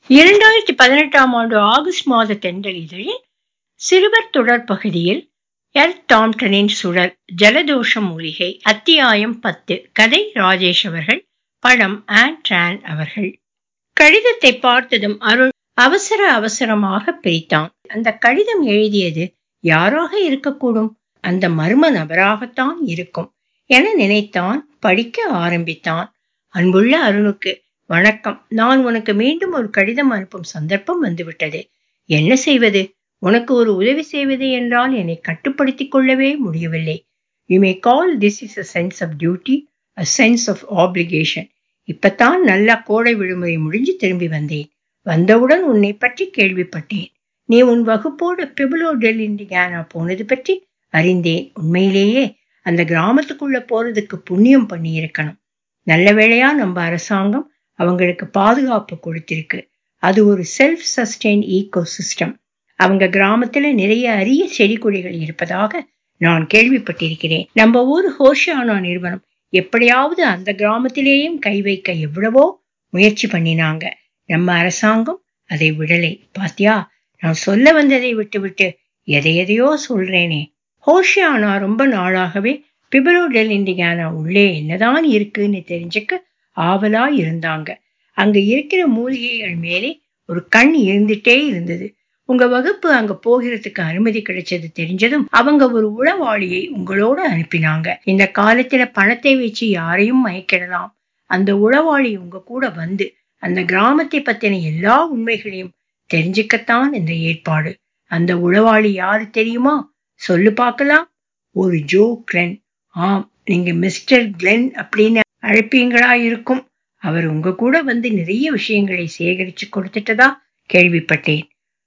இரண்டாயிரத்தி பதினெட்டாம் ஆண்டு ஆகஸ்ட் மாத தென்றல் இதழில் சிறுவர் தொடர் பகுதியில் எல் டாம்டனின் சுழல் ஜலதோஷ மூலிகை அத்தியாயம் பத்து கதை ராஜேஷ் அவர்கள் படம் ஆன் டிரான் அவர்கள் கடிதத்தை பார்த்ததும் அருள் அவசர அவசரமாக பிரித்தான் அந்த கடிதம் எழுதியது யாராக இருக்கக்கூடும் அந்த மர்ம நபராகத்தான் இருக்கும் என நினைத்தான் படிக்க ஆரம்பித்தான் அன்புள்ள அருணுக்கு வணக்கம் நான் உனக்கு மீண்டும் ஒரு கடிதம் அனுப்பும் சந்தர்ப்பம் வந்துவிட்டது என்ன செய்வது உனக்கு ஒரு உதவி செய்வது என்றால் என்னை கட்டுப்படுத்திக் கொள்ளவே முடியவில்லை you may call this is a sense of duty a sense of application இப்பத்தான் நல்லா கோடை விடுமுறை முடிஞ்சு திரும்பி வந்தேன் வந்தவுடன் உன்னை பற்றி கேள்விப்பட்டேன் நீ உன் வகுப்போடு பிபுலோ டெல் இண்டிகானா போனது பற்றி அறிந்தேன் உண்மையிலேயே அந்த கிராமத்துக்குள்ள போறதுக்கு புண்ணியம் பண்ணி இருக்கணும் நல்ல வேளையா நம்ம அரசாங்கம் அவங்களுக்கு பாதுகாப்பு கொடுத்திருக்கு அது ஒரு செல்ஃப் சஸ்டெயின் ஈகோ சிஸ்டம் அவங்க கிராமத்துல நிறைய அரிய செடி கொடிகள் இருப்பதாக நான் கேள்விப்பட்டிருக்கிறேன் நம்ம ஊர் ஹோஷியானா நிறுவனம் எப்படியாவது அந்த கிராமத்திலேயும் கை வைக்க எவ்வளவோ முயற்சி பண்ணினாங்க நம்ம அரசாங்கம் அதை விடலை பாத்தியா நான் சொல்ல வந்ததை விட்டுவிட்டு எதை எதையோ சொல்றேனே ஹோஷியானா ரொம்ப நாளாகவே பிபரோடெல் இண்டிகானா உள்ளே என்னதான் இருக்குன்னு தெரிஞ்சுக்க ஆவலா இருந்தாங்க அங்க இருக்கிற மூலிகைகள் மேலே ஒரு கண் இருந்துட்டே இருந்தது உங்க வகுப்பு அங்க போகிறதுக்கு அனுமதி கிடைச்சது தெரிஞ்சதும் அவங்க ஒரு உளவாளியை உங்களோட அனுப்பினாங்க இந்த காலத்துல பணத்தை வச்சு யாரையும் மயக்கிடலாம் அந்த உளவாளி உங்க கூட வந்து அந்த கிராமத்தை பத்தின எல்லா உண்மைகளையும் தெரிஞ்சுக்கத்தான் இந்த ஏற்பாடு அந்த உளவாளி யாரு தெரியுமா சொல்லு பார்க்கலாம் ஒரு ஜோ கிளென் ஆம் நீங்க மிஸ்டர் கிளென் அப்படின்னு அழைப்பீங்களா இருக்கும் அவர் உங்க கூட வந்து நிறைய விஷயங்களை சேகரிச்சு கொடுத்துட்டதா கேள்விப்பட்டேன்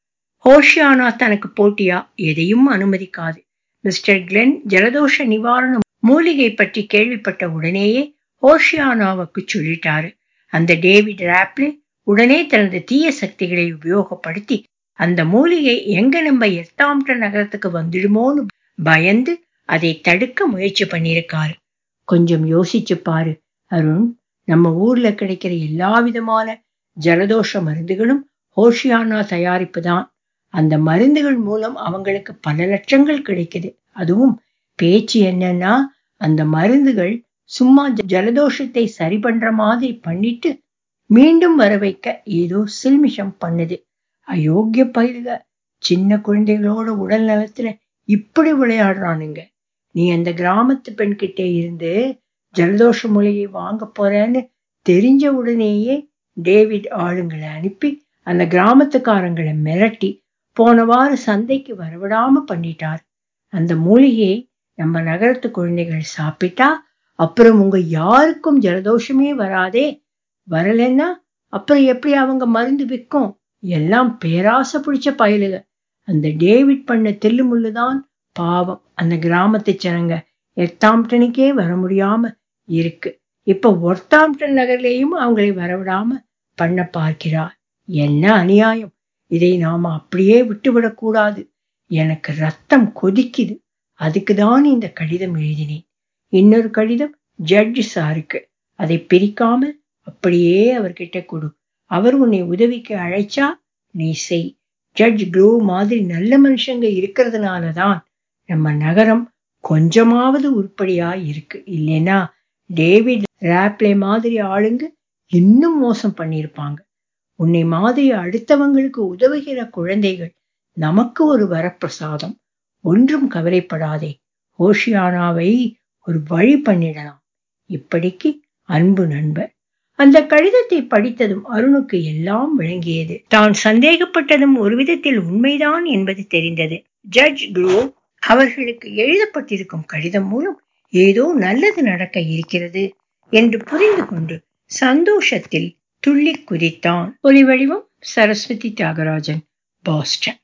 ஹோஷியானா தனக்கு போட்டியா எதையும் அனுமதிக்காது மிஸ்டர் கிளென் ஜலதோஷ நிவாரண மூலிகை பற்றி கேள்விப்பட்ட உடனேயே ஹோஷியானாவுக்கு சொல்லிட்டாரு அந்த டேவிட் ராப்லே உடனே தனது தீய சக்திகளை உபயோகப்படுத்தி அந்த மூலிகை எங்க நம்ம எர்த்தாம்டன் நகரத்துக்கு வந்துடுமோன்னு பயந்து அதை தடுக்க முயற்சி பண்ணியிருக்காரு கொஞ்சம் யோசிச்சு பாரு அருண் நம்ம ஊர்ல கிடைக்கிற எல்லா விதமான ஜலதோஷ மருந்துகளும் ஹோஷியானா தயாரிப்பு தான் அந்த மருந்துகள் மூலம் அவங்களுக்கு பல லட்சங்கள் கிடைக்குது அதுவும் பேச்சு என்னன்னா அந்த மருந்துகள் சும்மா ஜலதோஷத்தை சரி பண்ற மாதிரி பண்ணிட்டு மீண்டும் வர வைக்க ஏதோ சில்மிஷம் பண்ணுது அயோக்கிய பயிலுக சின்ன குழந்தைகளோட உடல் நலத்துல இப்படி விளையாடுறானுங்க நீ அந்த கிராமத்து பெண்கிட்ட இருந்து ஜலதோஷ மூலிகை வாங்க போறேன்னு தெரிஞ்ச உடனேயே டேவிட் ஆளுங்களை அனுப்பி அந்த கிராமத்துக்காரங்களை மிரட்டி போன வாரம் சந்தைக்கு வரவிடாம பண்ணிட்டார் அந்த மூலிகையை நம்ம நகரத்து குழந்தைகள் சாப்பிட்டா அப்புறம் உங்க யாருக்கும் ஜலதோஷமே வராதே வரலன்னா அப்புறம் எப்படி அவங்க மருந்து விற்கும் எல்லாம் பேராசை பிடிச்ச பயலுக அந்த டேவிட் பண்ண தில்லுமுள்ளுதான் பாவம் அந்த கிராமத்து ஜனங்க எர்த்தாம்டனுக்கே வர முடியாம இருக்கு இப்ப ஒர்த்தாம்டன் நகர்லேயும் அவங்களை வரவிடாம பண்ண பார்க்கிறார் என்ன அநியாயம் இதை நாம அப்படியே விட்டுவிடக் கூடாது எனக்கு ரத்தம் கொதிக்குது அதுக்குதான் இந்த கடிதம் எழுதினேன் இன்னொரு கடிதம் ஜட்ஜ் சாருக்கு அதை பிரிக்காமல் அப்படியே அவர்கிட்ட கொடு அவர் உன்னை உதவிக்கு அழைச்சா நீ செய் ஜட்ஜ் க்ரோ மாதிரி நல்ல மனுஷங்க இருக்கிறதுனாலதான் நம்ம நகரம் கொஞ்சமாவது உருப்படியா இருக்கு இல்லைன்னா டேவிட் ராப்லே மாதிரி ஆளுங்க இன்னும் மோசம் பண்ணியிருப்பாங்க உன்னை மாதிரி அடுத்தவங்களுக்கு உதவுகிற குழந்தைகள் நமக்கு ஒரு வரப்பிரசாதம் ஒன்றும் கவலைப்படாதே ஹோஷியானாவை ஒரு வழி பண்ணிடலாம் இப்படிக்கு அன்பு நண்பர் அந்த கடிதத்தை படித்ததும் அருணுக்கு எல்லாம் விளங்கியது தான் சந்தேகப்பட்டதும் ஒரு விதத்தில் உண்மைதான் என்பது தெரிந்தது ஜட்ஜ் குரோ அவர்களுக்கு எழுதப்பட்டிருக்கும் கடிதம் மூலம் ஏதோ நல்லது நடக்க இருக்கிறது என்று புரிந்து கொண்டு சந்தோஷத்தில் துள்ளி குதித்தான் ஒலி வடிவம் சரஸ்வதி தியாகராஜன் பாஸ்டன்